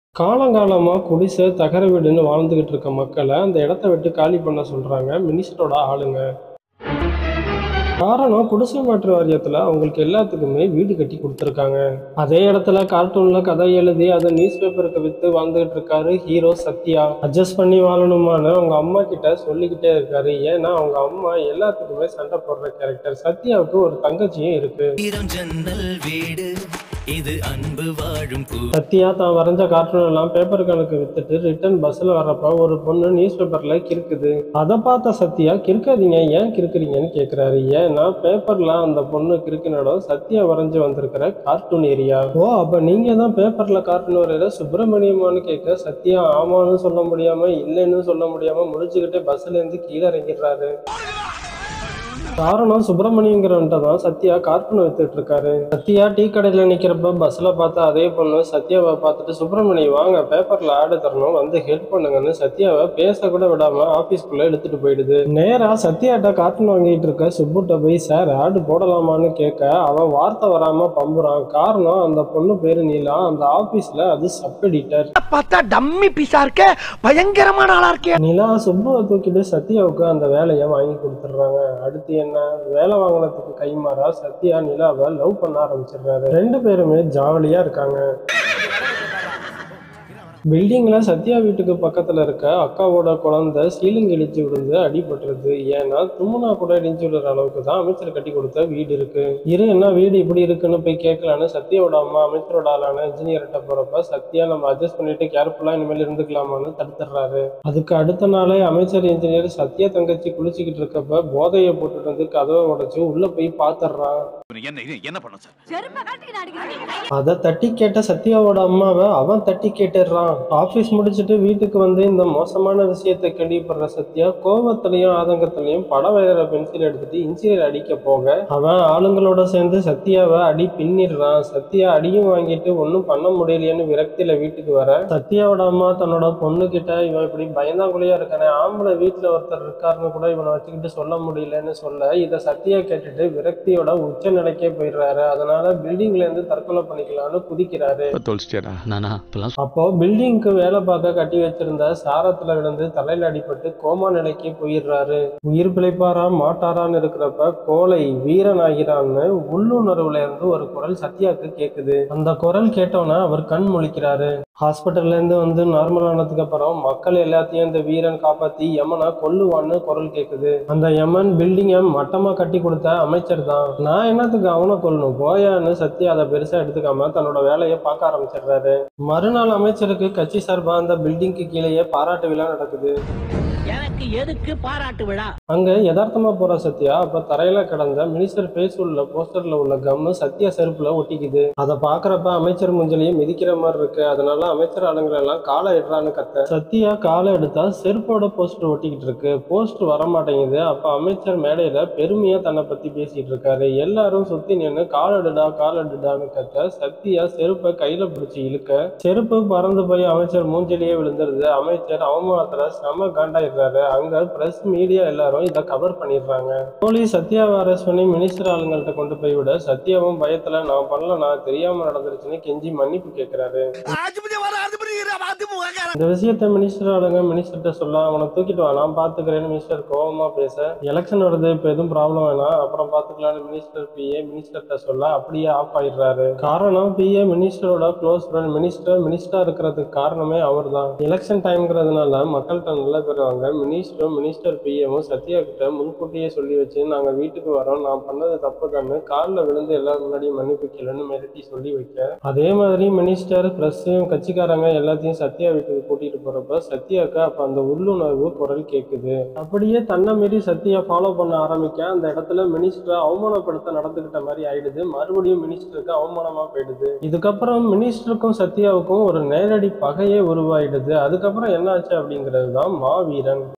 காலங்காலமா குடிசை, தகர வீடுன்னு வாழ்ந்துகிட்டு இருக்க மக்கள, அந்த இடத்த விட்டு காலி பண்ண சொல்றாங்க மினிஸ்டரோட ஆளுங்க. காரணம் குடிசை மாற்று வாரியத்துல அவங்களுக்கு எல்லாத்துக்குமே வீடு கட்டி கொடுத்துருக்காங்க. அதே இடத்துல கார்ட்டூன்ல கதை எழுதி அதை நியூஸ் பேப்பருக்கு வித்து வாழ்ந்துகிட்டு இருக்காரு ஹீரோ சத்யா. அட்ஜஸ்ட் பண்ணி வாழணுமான்னு அவங்க அம்மா கிட்ட சொல்லிக்கிட்டே இருக்காரு. ஏன்னா அவங்க அம்மா எல்லாத்துக்குமே சண்டை போடுற கேரக்டர். சத்யாவுக்கு ஒரு தங்கச்சியும் இருக்கு. ஆயிரம் ஜன்னல் வீடு இது அன்பு வாழும் கூ சத்யா தான் வரைஞ்ச கார்ட்டூன் எல்லாம் பேப்பர் கணக்கு வித்துட்டு ரிட்டர்ன் பஸ்ல வர்றப்ப ஒரு பொண்ணு நியூஸ் பேப்பர்ல கிறுக்குது அதை பார்த்த சத்யா கிறுக்காதீங்க ஏன் கிறுக்குறீங்கன்னு கேக்குறாரு ஏன்னா பேப்பர்ல அந்த பொண்ணு கிறுக்கினடம் சத்யா வரைஞ்சு வந்திருக்கிற கார்ட்டூன் ஏரியா ஓ அப்ப நீங்க தான் பேப்பர்ல கார்ட்டூன் வரையில சுப்பிரமணியமான்னு கேட்க சத்யா ஆமான்னு சொல்ல முடியாம இல்லைன்னு சொல்ல முடியாம முடிச்சுக்கிட்டு பஸ்ல இருந்து கீழே இறங்கிடுறாரு காரணம் சுப்பிரமணியங்கிறவன்ட்ட தான் சத்யா கார்ட்டூன் வித்துட்டு இருக்காரு சத்யா டீ கடையில நிக்கிறப்ப பஸ்ல பார்த்த அதே பொண்ணு சத்யாவை பார்த்துட்டு சுப்பிரமணியம் வாங்க பேப்பர்ல ஆடு தரணும் வந்து ஹெல்ப் பண்ணுங்கன்னு சத்யாவை பேச கூட விடாம ஆபீஸ்க்குள்ள எடுத்துட்டு போயிடுது நேரா சத்யாட்ட கார்ட்டூன் வாங்கிட்டு இருக்க சுப்புட்ட போய் சார் ஆடு போடலாமான்னு கேட்க அவன் வார்த்தை வராம பம்புறான் காரணம் அந்த பொண்ணு பேரு நீலா அந்த ஆபீஸ்ல அது சப் எடிட்டர் பார்த்தா டம்மி பீஸா இருக்க பயங்கரமான ஆளா இருக்கே நிலா சுப்புவை தூக்கிட்டு சத்யாவுக்கு அந்த வேலையை வாங்கி கொடுத்துட்றாங்க அடுத்து என்ன வேலை வாங்கினதுக்கு கைமாறா சத்யா நிலாவை லவ் பண்ண ஆரம்பிச்சிடுறாரு ரெண்டு பேருமே ஜாலியா இருக்காங்க பில்டிங்ல சத்யா வீட்டுக்கு பக்கத்துல இருக்க அக்காவோட குழந்தை சீலிங் இடிச்சு விழுந்து அடிபட்டுருது ஏன்னா தும்முனா கூட இடிச்சு விடுற அளவுக்கு தான் அமைச்சர் கட்டி கொடுத்த வீடு இருக்கு இரு என்ன வீடு இப்படி இருக்குன்னு போய் கேட்கலான்னு சத்யாவோட அம்மா அமைச்சரோட ஆளான இன்ஜினியர்கிட்ட போறப்ப சத்யா நம்ம அட்ஜஸ்ட் பண்ணிட்டு கேர்ஃபுல்லா இனிமேல் இருந்துக்கலாமான்னு தடுத்துடுறாரு அதுக்கு அடுத்த நாளே அமைச்சர் இன்ஜினியர் சத்யா தங்கச்சி குளிச்சுக்கிட்டு இருக்கப்ப போதையை போட்டுட்டு வந்து கதவை உடைச்சு உள்ள போய் பாத்துடுறான் என்ன இது என்ன பண்ண சார் செருப்பை கழட்டி அடிக்கிறேன் அதை தட்டி கேட்ட சத்யாவோட அம்மாவை அவன் தட்டி கேட்டுடுறான் ஆபீஸ் முடிச்சுட்டு வீட்டுக்கு வந்து இந்த மோசமான விஷயத்தை கேள்விப்படுற சத்யா கோபத்திலையும் ஆதங்கத்திலையும் படம் வரைகிற பென்சில் எடுத்துட்டு இன்ஜினியர் அடிக்க போக அவன் ஆளுங்களோட சேர்ந்து சத்யாவை அடி பின்னிடுறான் சத்யா அடியும் வாங்கிட்டு ஒன்றும் பண்ண முடியலையேன்னு விரக்தியில வீட்டுக்கு வர சத்யாவோட அம்மா தன்னோட பொண்ணு கிட்ட இவன் இப்படி பயந்தாங்குழியா இருக்கானே ஆம்பளை வீட்டுல ஒருத்தர் இருக்காருன்னு கூட இவனை வச்சுக்கிட்டு சொல்ல முடியலன்னு சொல்ல இதை சத்யா கேட்டுட்டு விரக்தியோட உச்ச நிலைக்கே போயிடுறாரு அதனால பில்டிங்ல இருந்து தற்கொலை பண்ணிக்கலாம்னு குதிக்கிறாரு தொலைச்சிட்டியாடா நானா இப்பெல்லாம் அப்போ பில்டிங்க்கு வேலை பார்க்க கட்டி வச்சிருந்த சாரத்துல விழுந்து தலையில அடிபட்டு கோமா நிலைக்கு போயிடுறாரு உயிர் பிழைப்பாரா மாட்டாரான்னு இருக்கிறப்ப கோலை வீரன் ஆகிறான்னு உள்ளுணர்வுல இருந்து ஒரு குரல் சத்யாக்கு கேக்குது அந்த குரல் கேட்டோன்னே அவர் கண் முழிக்கிறாரு ஹாஸ்பிட்டல்ல இருந்து வந்து நார்மல் ஆனதுக்கு அப்புறம் மக்கள் எல்லாத்தையும் இந்த வீரன் காப்பாத்தி யமனை கொல்லுவான்னு குரல் கேக்குது அந்த யமன் பில்டிங்கை மட்டமா கட்டி கொடுத்த அமைச்சர் தான் நான் என்னத்துக்கு அவனை கொல்லணும் போயான்னு சத்யா அதை பெருசா எடுத்துக்காம தன்னோட வேலையை பார்க்க ஆரம்பிச்சிடுறாரு மறுநாள் அமைச்சருக்கு கட்சி சார்பா அந்த பில்டிங்க்கு கீழேயே பாராட்டு விழா நடக்குது எனக்கு எதுக்கு பாராட்டு விழா அங்க யதார்த்தமா போற சத்யா அப்ப தரையில கிடந்த மினிஸ்டர் ஃபேஸ் உள்ள போஸ்டர்ல உள்ள கம்மு சத்யா செருப்புல ஒட்டிக்குது அதை பாக்குறப்ப அமைச்சர் முஞ்சலையே மிதிக்கிற மாதிரி இருக்கு அதனால அமைச்சர் ஆளுங்களை எல்லாம் காலை எடுறான்னு கத்த சத்யா காலை எடுத்தா செருப்போட போஸ்டர் ஒட்டிக்கிட்டு இருக்கு போஸ்டர் வர மாட்டேங்குது அப்ப அமைச்சர் மேடையில பெருமையா தன்னை பத்தி பேசிட்டு இருக்காரு எல்லாரும் சுத்தி நின்று காலடுடா காலடுடான்னு கத்த சத்யா செருப்பை கையில பிடிச்சு இழுக்க செருப்பு பறந்து போய் அமைச்சர் மூஞ்சிலேயே விழுந்துருது அமைச்சர் அவமானத்துல செம காண்டாயிடுறாரு அங்க பிரஸ் மீடியா எல்லாரும் இதை கவர் பண்ணிடுறாங்க போலீஸ் சத்யாவை அரெஸ்ட் பண்ணி மினிஸ்டர் ஆளுங்கள்ட்ட கொண்டு போய் விட சத்யாவும் பயத்துல நான் பண்ணல நான் தெரியாம நடந்துருச்சுன்னு கெஞ்சி மன்னிப்பு கேட்கிறாரு இந்த விஷயத்த மினிஸ்டர் ஆளுங்க மினிஸ்டர்கிட்ட சொல்ல அவனை தூக்கிட்டு வா நான் பாத்துக்கிறேன்னு மினிஸ்டர் கோவமா பேச எலெக்ஷன் வருது இப்ப எதுவும் ப்ராப்ளம் வேணாம் அப்புறம் பாத்துக்கலாம்னு மினிஸ்டர் பிஏ மினிஸ்டர்கிட்ட சொல்ல அப்படியே ஆஃப் ஆயிடுறாரு காரணம் பிஏ மினிஸ்டரோட க்ளோஸ் ஃப்ரெண்ட் மினிஸ்டர் மினிஸ்டரா இருக்கிறதுக்கு காரணமே அவர் தான் எலெக்ஷன் டைம்ங்கிறதுனால மக்கள்கிட்ட நல்ல பேர் வாங்க மினிஸ்டரும் மினிஸ்டர் பிஏவும் சத்யா கிட்ட முன்கூட்டியே சொல்லி வச்சு நாங்க வீட்டுக்கு வரோம் நான் பண்ணது தப்பு தானே காலில் விழுந்து எல்லாரும் முன்னாடியும் மன்னிப்பு கேளுன்னு மிரட்டி சொல்லி வைக்க அதே மாதிரி மினிஸ்டர் பிரஸ்ஸையும் கட்சிக்காரங்க எல்லாத்தையும் சத்யா வீட்டுக்கு கூட்டிட்டு போறப்ப சத்யாக்கு அப்ப அந்த உள்ளுணர்வு குரல் கேக்குது அப்படியே தன்னை மீறி சத்யா ஃபாலோ பண்ண ஆரம்பிக்க அந்த இடத்துல மினிஸ்டரை அவமானப்படுத்த நடந்துகிட்ட மாதிரி ஆயிடுது மறுபடியும் மினிஸ்டருக்கு அவமானமா போயிடுது இதுக்கப்புறம் மினிஸ்டருக்கும் சத்யாவுக்கும் ஒரு நேரடி பகையே உருவாயிடுது அதுக்கப்புறம் என்ன ஆச்சு அப்படிங்கிறது தான் மாவீரன்